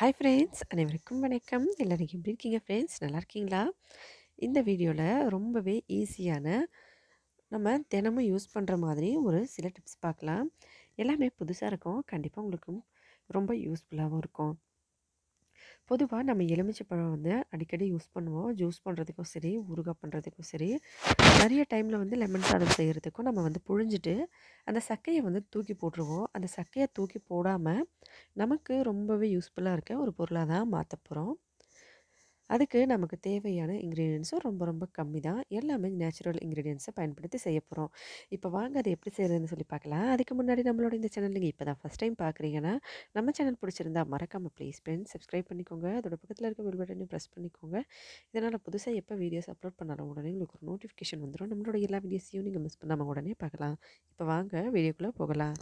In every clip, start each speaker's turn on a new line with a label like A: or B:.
A: hi friends அனைவருக்கும் வணக்கம் எல்லோரும் எப்படி இருக்கீங்க ஃப்ரெண்ட்ஸ் நல்லா இருக்கீங்களா இந்த வீடியோவில் ரொம்பவே ஈஸியான நம்ம தினமும் யூஸ் பண்ணுற மாதிரி ஒரு சில டிப்ஸ் பார்க்கலாம் எல்லாமே புதுசாக இருக்கும் கண்டிப்பாக உங்களுக்கு ரொம்ப யூஸ்ஃபுல்லாகவும் இருக்கும் பொதுவாக நம்ம எலுமிச்சை பழம் வந்து அடிக்கடி யூஸ் பண்ணுவோம் ஜூஸ் பண்ணுறதுக்கும் சரி ஊறுகாய் பண்ணுறதுக்கும் சரி நிறைய டைமில் வந்து லெமன் சாதம் செய்கிறதுக்கும் நம்ம வந்து புழிஞ்சிட்டு அந்த சக்கையை வந்து தூக்கி போட்டுருவோம் அந்த சக்கையை தூக்கி போடாமல் நமக்கு ரொம்பவே யூஸ்ஃபுல்லாக இருக்க ஒரு பொருளாக தான் மாற்ற போகிறோம் அதுக்கு நமக்கு தேவையான இன்க்ரீடியன்ஸும் ரொம்ப ரொம்ப கம்மி தான் எல்லாமே நேச்சுரல் இன்க்ரீடியன்ஸை பயன்படுத்தி செய்ய போகிறோம் இப்போ வாங்க அதை எப்படி செய்கிறதுன்னு சொல்லி பார்க்கலாம் அதுக்கு முன்னாடி நம்மளோட இந்த சேனல் நீங்கள் இப்போ தான் ஃபஸ்ட் டைம் பார்க்குறீங்கன்னா நம்ம சேனல் பிடிச்சிருந்தா மறக்காமல் ப்ளீஸ் ஃப்ரெண்ட்ஸ் சப்ஸ்கிரைப் பண்ணிக்கோங்க அதோட பக்கத்தில் இருக்க பெல் பட்டனையும் ப்ரெஸ் பண்ணிக்கோங்க இதனால் புதுசாக எப்போ வீடியோஸ் அப்லோட் பண்ணாலும் உடனே உங்களுக்கு ஒரு நோட்டிஃபிகேஷன் வந்துடும் நம்மளோட எல்லா வீடியோஸையும் நீங்கள் மிஸ் பண்ணாமல் உடனே பார்க்கலாம் இப்போ வாங்க வீடியோக்குள்ளே போகலாம்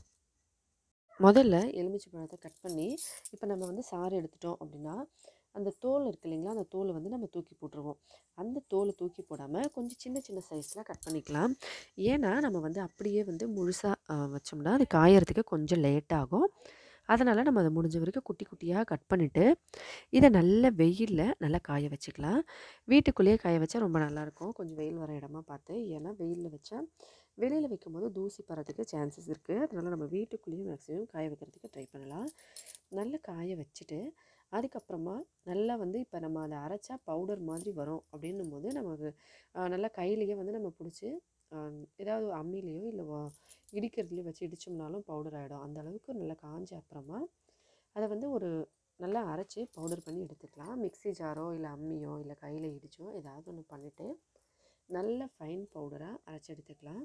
A: முதல்ல எலுமிச்சை பழத்தை கட் பண்ணி இப்போ நம்ம வந்து சாறு எடுத்துட்டோம் அப்படின்னா அந்த தோல் இருக்கு இல்லைங்களா அந்த தோலை வந்து நம்ம தூக்கி போட்டுருவோம் அந்த தோலை தூக்கி போடாமல் கொஞ்சம் சின்ன சின்ன சைஸில் கட் பண்ணிக்கலாம் ஏன்னா நம்ம வந்து அப்படியே வந்து முழுசாக வச்சோம்னா அது காயறதுக்கு கொஞ்சம் லேட் ஆகும் அதனால் நம்ம அதை முடிஞ்ச வரைக்கும் குட்டி குட்டியாக கட் பண்ணிவிட்டு இதை நல்ல வெயிலில் நல்லா காய வச்சுக்கலாம் வீட்டுக்குள்ளேயே காய வச்சா ரொம்ப நல்லாயிருக்கும் கொஞ்சம் வெயில் வர இடமா பார்த்து ஏன்னா வெயிலில் வச்சா வெளியில் வைக்கும்போது தூசி பறதுக்கு சான்சஸ் இருக்குது அதனால் நம்ம வீட்டுக்குள்ளேயும் மேக்ஸிமம் காய வைக்கிறதுக்கு ட்ரை பண்ணலாம் நல்லா காய வச்சுட்டு அதுக்கப்புறமா நல்லா வந்து இப்போ நம்ம அதை அரைச்சா பவுடர் மாதிரி வரும் அப்படின்னும் போது நமக்கு நல்லா கையிலேயே வந்து நம்ம பிடிச்சி ஏதாவது அம்மிலேயோ இல்லை இடிக்கிறதுலையோ வச்சு இடித்தோம்னாலும் பவுடர் ஆகிடும் அந்த அளவுக்கு நல்லா காஞ்ச அப்புறமா அதை வந்து ஒரு நல்லா அரைச்சி பவுடர் பண்ணி எடுத்துக்கலாம் மிக்ஸி ஜாரோ இல்லை அம்மியோ இல்லை கையில் இடிச்சோ ஏதாவது ஒன்று பண்ணிவிட்டு நல்ல ஃபைன் பவுடராக அரைச்சி எடுத்துக்கலாம்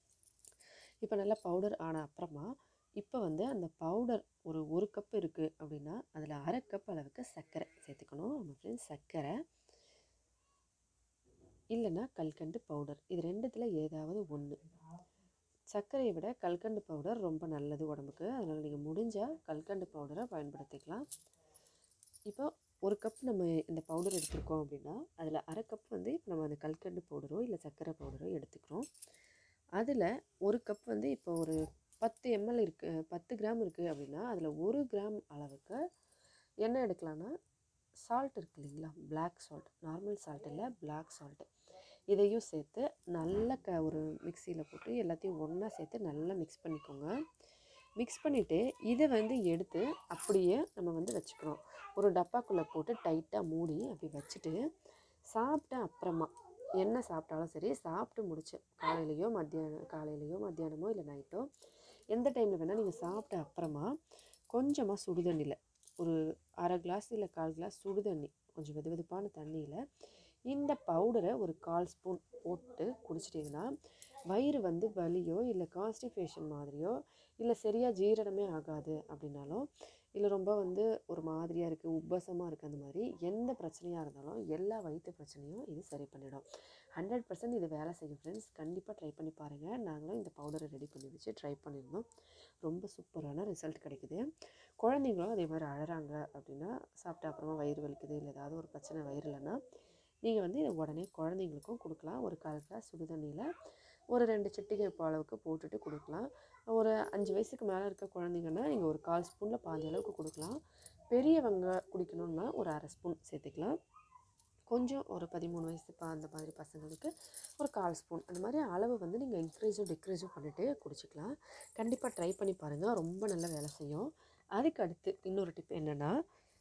A: இப்போ நல்லா பவுடர் ஆன அப்புறமா இப்போ வந்து அந்த பவுடர் ஒரு ஒரு கப் இருக்குது அப்படின்னா அதில் அரை கப் அளவுக்கு சர்க்கரை சேர்த்துக்கணும் நம்ம ஃப்ரெண்ட்ஸ் சர்க்கரை இல்லைன்னா கல்கண்டு பவுடர் இது ரெண்டுத்தில் ஏதாவது ஒன்று சர்க்கரையை விட கல்கண்டு பவுடர் ரொம்ப நல்லது உடம்புக்கு அதனால் நீங்கள் முடிஞ்சால் கல்கண்டு பவுடரை பயன்படுத்திக்கலாம் இப்போ ஒரு கப் நம்ம இந்த பவுடர் எடுத்துருக்கோம் அப்படின்னா அதில் அரை கப் வந்து இப்போ நம்ம அந்த கல்கண்டு பவுடரோ இல்லை சர்க்கரை பவுடரோ எடுத்துக்கிறோம் அதில் ஒரு கப் வந்து இப்போ ஒரு பத்து எம்எல் இருக்குது பத்து கிராம் இருக்குது அப்படின்னா அதில் ஒரு கிராம் அளவுக்கு என்ன எடுக்கலான்னா சால்ட் இருக்கு இல்லைங்களா பிளாக் சால்ட் நார்மல் சால்ட் இல்லை பிளாக் சால்ட்டு இதையும் சேர்த்து நல்லா க ஒரு மிக்சியில் போட்டு எல்லாத்தையும் ஒன்றா சேர்த்து நல்லா மிக்ஸ் பண்ணிக்கோங்க மிக்ஸ் பண்ணிவிட்டு இதை வந்து எடுத்து அப்படியே நம்ம வந்து வச்சுக்கிறோம் ஒரு டப்பாக்குள்ளே போட்டு டைட்டாக மூடி அப்படி வச்சுட்டு சாப்பிட்ட அப்புறமா என்ன சாப்பிட்டாலும் சரி சாப்பிட்டு முடிச்சு காலையிலையோ மத்தியானம் காலையிலையோ மத்தியானமோ இல்லை நைட்டோ எந்த டைமில் வேணால் நீங்கள் சாப்பிட்ட அப்புறமா கொஞ்சமாக சுடுதண்ணியில் ஒரு அரை கிளாஸ் இல்லை கால் கிளாஸ் சுடுதண்ணி கொஞ்சம் வெது வெதுப்பான தண்ணியில் இந்த பவுடரை ஒரு கால் ஸ்பூன் போட்டு குடிச்சிட்டிங்கன்னா வயிறு வந்து வலியோ இல்லை கான்ஸ்டிபேஷன் மாதிரியோ இல்லை சரியாக ஜீரணமே ஆகாது அப்படின்னாலும் இல்லை ரொம்ப வந்து ஒரு மாதிரியாக இருக்குது உப்பசமாக இருக்குது அந்த மாதிரி எந்த பிரச்சனையாக இருந்தாலும் எல்லா வயிற்று பிரச்சனையும் இது சரி பண்ணிடும் ஹண்ட்ரட் பர்சன்ட் இது வேலை செய்யும் ஃப்ரெண்ட்ஸ் கண்டிப்பாக ட்ரை பண்ணி பாருங்கள் நாங்களும் இந்த பவுடரை ரெடி பண்ணி வச்சு ட்ரை பண்ணியிருந்தோம் ரொம்ப சூப்பரான ரிசல்ட் கிடைக்குது குழந்தைங்களும் அதே மாதிரி அழகிறாங்க அப்படின்னா சாப்பிட்ட அப்புறமா வயிறு வலிக்குது இல்லை ஏதாவது ஒரு பிரச்சனை வயிறுலன்னா நீங்கள் வந்து இதை உடனே குழந்தைங்களுக்கும் கொடுக்கலாம் ஒரு கால் கிளாஸ் சுடுதண்ணியில் ஒரு ரெண்டு சிட்டிகை இப்போ அளவுக்கு போட்டுட்டு கொடுக்கலாம் ஒரு அஞ்சு வயசுக்கு மேலே இருக்க குழந்தைங்கன்னா நீங்கள் ஒரு கால் ஸ்பூனில் பாதி அளவுக்கு கொடுக்கலாம் பெரியவங்க குடிக்கணுன்னா ஒரு அரை ஸ்பூன் சேர்த்துக்கலாம் கொஞ்சம் ஒரு பதிமூணு வயசு பா அந்த மாதிரி பசங்களுக்கு ஒரு கால் ஸ்பூன் அந்த மாதிரி அளவு வந்து நீங்கள் இன்க்ரீஸும் டிக்ரீஸும் பண்ணிவிட்டு குடிச்சிக்கலாம் கண்டிப்பாக ட்ரை பண்ணி பாருங்கள் ரொம்ப நல்ல வேலை செய்யும் அதுக்கு அடுத்து இன்னொரு டிப் என்னென்னா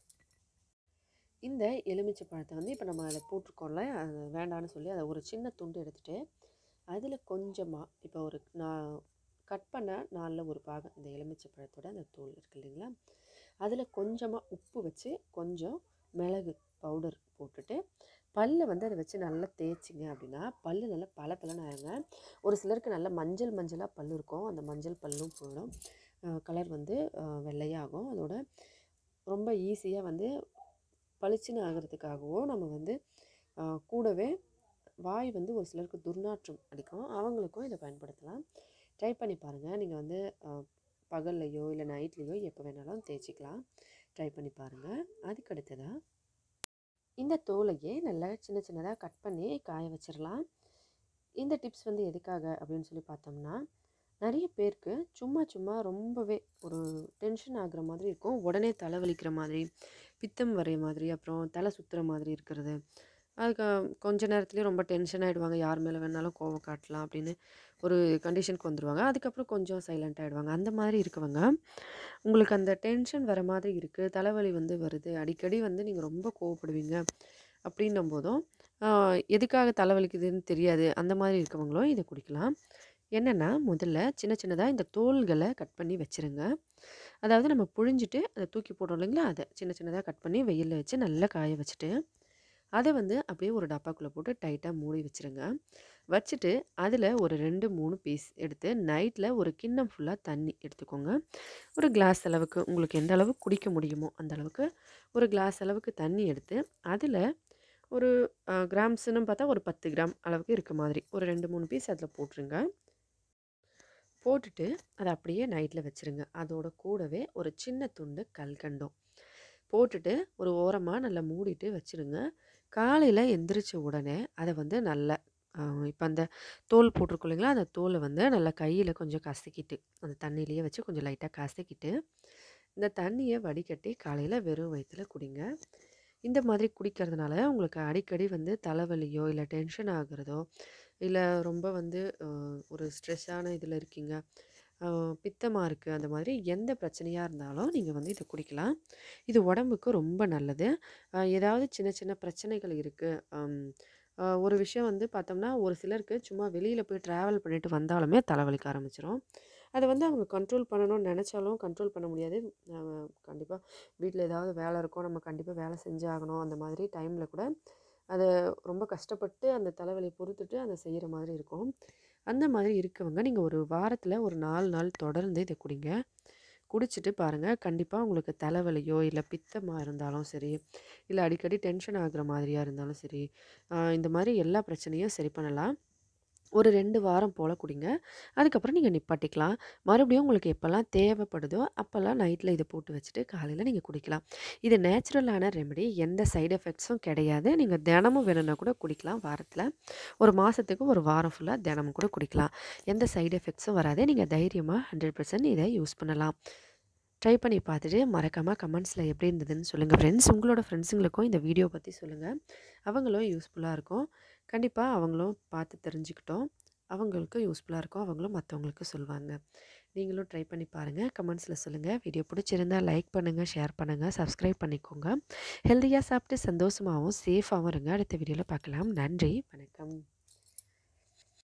A: இந்த எலுமிச்சை பழத்தை வந்து இப்போ நம்ம அதில் போட்டிருக்கோம்ல அது வேண்டான்னு சொல்லி அதை ஒரு சின்ன துண்டு எடுத்துகிட்டு அதில் கொஞ்சமாக இப்போ ஒரு நான் கட் பண்ண நாலில் ஒரு பாகம் இந்த எலுமிச்சை பழத்தோட அந்த தோல் இருக்குது இல்லைங்களா அதில் கொஞ்சமாக உப்பு வச்சு கொஞ்சம் மிளகு பவுடர் போட்டுட்டு பல்லை வந்து அதை வச்சு நல்லா தேய்ச்சிங்க அப்படின்னா பல் நல்லா பல பலன்னு ஆயிருங்க ஒரு சிலருக்கு நல்ல மஞ்சள் மஞ்சளாக பல் இருக்கும் அந்த மஞ்சள் பல்லும் போயிடும் கலர் வந்து வெள்ளையாகும் அதோட ரொம்ப ஈஸியாக வந்து பளிச்சுன்னு ஆகிறதுக்காகவும் நம்ம வந்து கூடவே வாய் வந்து ஒரு சிலருக்கு துர்நாற்றம் அடிக்கும் அவங்களுக்கும் இதை பயன்படுத்தலாம் ட்ரை பண்ணி பாருங்கள் நீங்கள் வந்து பகல்லையோ இல்லை நைட்லேயோ எப்போ வேணாலும் தேய்ச்சிக்கலாம் ட்ரை பண்ணி பாருங்கள் அதுக்கு அடுத்ததாக இந்த தோலையே நல்லா சின்ன சின்னதாக கட் பண்ணி காய வச்சிடலாம் இந்த டிப்ஸ் வந்து எதுக்காக அப்படின்னு சொல்லி பார்த்தோம்னா நிறைய பேருக்கு சும்மா சும்மா ரொம்பவே ஒரு டென்ஷன் ஆகுற மாதிரி இருக்கும் உடனே தலைவலிக்கிற மாதிரி பித்தம் வரைய மாதிரி அப்புறம் தலை சுற்றுற மாதிரி இருக்கிறது அதுக்கு கொஞ்ச நேரத்துலேயே ரொம்ப டென்ஷன் ஆகிடுவாங்க யார் மேலே வேணாலும் கோவம் காட்டலாம் அப்படின்னு ஒரு கண்டிஷனுக்கு வந்துடுவாங்க அதுக்கப்புறம் கொஞ்சம் சைலண்ட் ஆகிடுவாங்க அந்த மாதிரி இருக்கவங்க உங்களுக்கு அந்த டென்ஷன் வர மாதிரி இருக்குது தலைவலி வந்து வருது அடிக்கடி வந்து நீங்கள் ரொம்ப கோவப்படுவீங்க அப்படின்னும் போதும் ஆஹ், எதுக்காக தலைவலிக்குதுன்னு தெரியாது அந்த மாதிரி இருக்கவங்களும் இதை குடிக்கலாம் என்னென்னா முதல்ல சின்ன சின்னதாக இந்த தோல்களை கட் பண்ணி வச்சுருங்க அதாவது நம்ம புழிஞ்சிட்டு அதை தூக்கி போடுறோம் இல்லைங்களா அதை சின்ன சின்னதாக கட் பண்ணி வெயிலில் வச்சு நல்லா காய வச்சுட்டு அதை வந்து அப்படியே ஒரு டப்பாக்குள்ளே போட்டு டைட்டாக மூடி வச்சுருங்க வச்சுட்டு அதில் ஒரு ரெண்டு மூணு பீஸ் எடுத்து நைட்டில் ஒரு கிண்ணம் ஃபுல்லாக தண்ணி எடுத்துக்கோங்க ஒரு கிளாஸ் அளவுக்கு உங்களுக்கு எந்த அளவுக்கு குடிக்க முடியுமோ அந்த அளவுக்கு ஒரு கிளாஸ் அளவுக்கு தண்ணி எடுத்து அதில் ஒரு கிராம்ஸ்னு பார்த்தா ஒரு பத்து கிராம் அளவுக்கு இருக்க மாதிரி ஒரு ரெண்டு மூணு பீஸ் அதில் போட்டுருங்க போட்டுட்டு அதை அப்படியே நைட்டில் வச்சுருங்க அதோட கூடவே ஒரு சின்ன துண்டு கல்கண்டும் போட்டுட்டு ஒரு ஓரமாக நல்லா மூடிட்டு வச்சுருங்க காலையில் எந்திரிச்ச உடனே அதை வந்து நல்லா இப்போ அந்த தோல் போட்டிருக்கோம் இல்லைங்களா அந்த தோலை வந்து நல்லா கையில் கொஞ்சம் கசக்கிட்டு அந்த தண்ணியிலேயே வச்சு கொஞ்சம் லைட்டாக கசக்கிட்டு இந்த தண்ணியை வடிகட்டி காலையில் வெறும் வயிற்றுல குடிங்க இந்த மாதிரி குடிக்கிறதுனால உங்களுக்கு அடிக்கடி வந்து தலைவலியோ இல்லை டென்ஷன் ஆகுறதோ இல்லை ரொம்ப வந்து அஹ், ஒரு ஸ்ட்ரெஸ்ஸான இதில் இருக்கீங்க பித்தமாக இருக்குது அந்த மாதிரி எந்த பிரச்சனையாக இருந்தாலும் நீங்கள் வந்து இதை குடிக்கலாம் இது உடம்புக்கு ரொம்ப நல்லது அஹ், ஏதாவது சின்ன சின்ன பிரச்சனைகள் இருக்குது ஒரு விஷயம் வந்து பார்த்தோம்னா ஒரு சிலருக்கு சும்மா வெளியில் போய் ட்ராவல் பண்ணிட்டு வந்தாலுமே தலைவலிக்க ஆரம்பிச்சிரும் அதை வந்து அவங்க கண்ட்ரோல் பண்ணணும்னு நினச்சாலும் கண்ட்ரோல் பண்ண முடியாது கண்டிப்பாக வீட்டில் ஏதாவது வேலை இருக்கும் நம்ம கண்டிப்பாக வேலை செஞ்சாகணும் அந்த மாதிரி டைமில் கூட அதை ரொம்ப கஷ்டப்பட்டு அந்த தலைவலியை பொறுத்துட்டு அதை செய்கிற மாதிரி இருக்கும் அந்த மாதிரி இருக்கவங்க நீங்கள் ஒரு வாரத்தில் ஒரு நாலு நாள் தொடர்ந்து இதை குடிங்க குடிச்சிட்டு பாருங்கள் கண்டிப்பாக உங்களுக்கு தலைவலியோ இல்லை பித்தமாக இருந்தாலும் சரி இல்லை அடிக்கடி டென்ஷன் ஆகுற மாதிரியாக இருந்தாலும் சரி ஆஹ் இந்த மாதிரி எல்லா பிரச்சனையும் சரி பண்ணலாம் ஒரு ரெண்டு வாரம் போல் குடிங்க அதுக்கப்புறம் நீங்கள் நிப்பாட்டிக்கலாம் மறுபடியும் உங்களுக்கு எப்போல்லாம் தேவைப்படுதோ அப்போல்லாம் நைட்டில் இதை போட்டு வச்சுட்டு காலையில் நீங்கள் குடிக்கலாம் இது நேச்சுரலான ரெமெடி எந்த சைடு எஃபெக்ட்ஸும் கிடையாது நீங்கள் தினமும் வேணும்னா கூட குடிக்கலாம் வாரத்தில் ஒரு மாதத்துக்கு ஒரு வாரம் ஃபுல்லாக தினமும் கூட குடிக்கலாம் எந்த சைடு எஃபெக்ட்ஸும் வராது நீங்கள் தைரியமாக ஹண்ட்ரட் பர்சன்ட் இதை யூஸ் பண்ணலாம் ட்ரை பண்ணி பார்த்துட்டு மறக்காமல் கமெண்ட்ஸில் எப்படி இருந்ததுன்னு சொல்லுங்கள் ஃப்ரெண்ட்ஸ் உங்களோட ஃப்ரெண்ட்ஸுங்களுக்கும் இந்த வீடியோ பற்றி சொல்லுங்கள் அவங்களும் யூஸ்ஃபுல்லாக இருக்கும் கண்டிப்பாக அவங்களும் பார்த்து தெரிஞ்சுக்கிட்டோம் அவங்களுக்கும் யூஸ்ஃபுல்லாக இருக்கும் அவங்களும் மற்றவங்களுக்கு சொல்லுவாங்க நீங்களும் ட்ரை பண்ணி பாருங்கள் கமெண்ட்ஸில் சொல்லுங்கள் வீடியோ பிடிச்சிருந்தா லைக் பண்ணுங்கள் ஷேர் பண்ணுங்கள் சப்ஸ்கிரைப் பண்ணிக்கோங்க ஹெல்த்தியாக சாப்பிட்டு சந்தோஷமாகவும் சேஃபாகவும் இருங்க அடுத்த வீடியோவில் பார்க்கலாம் நன்றி வணக்கம்